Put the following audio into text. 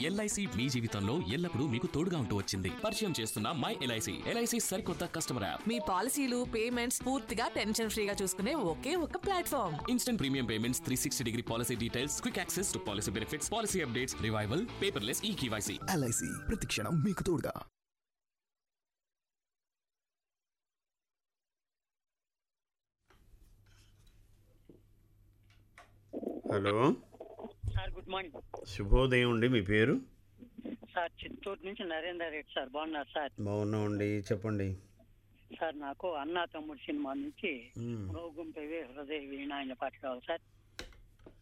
LIC మీ జీవితంలో ఎల్లప్పుడూ మీకు తోడుగా ఉంటూ వచ్చింది పరిచయం చేస్తున్న మై ఎల్ఐసి ఎల్ఐసి సరికొత్త కస్టమర్ యాప్ మీ పాలసీలు పేమెంట్స్ పూర్తిగా టెన్షన్ ఫ్రీగా చూసుకునే ఒకే ఒక platform instant premium payments three sixty degree policy details quick access to policy benefits policy updates revival paperless e KYC LIC ప్రతిక్షణం మీకు తోడుగా హలో సార్ గుడ్ మార్నింగ్ శుభోదయం అండి మీ పేరు సార్ చిత్తూరు నుంచి నరేందర్ రెడ్డి సార్ బాగున్నారు సార్ బాగున్నామండి చెప్పండి సార్ నాకు అన్నా తమ్ముడు సినిమా నుంచి మ్మ్. గౌగుంపేవి హృదయ వీణ అనే పాట కావాలి సార్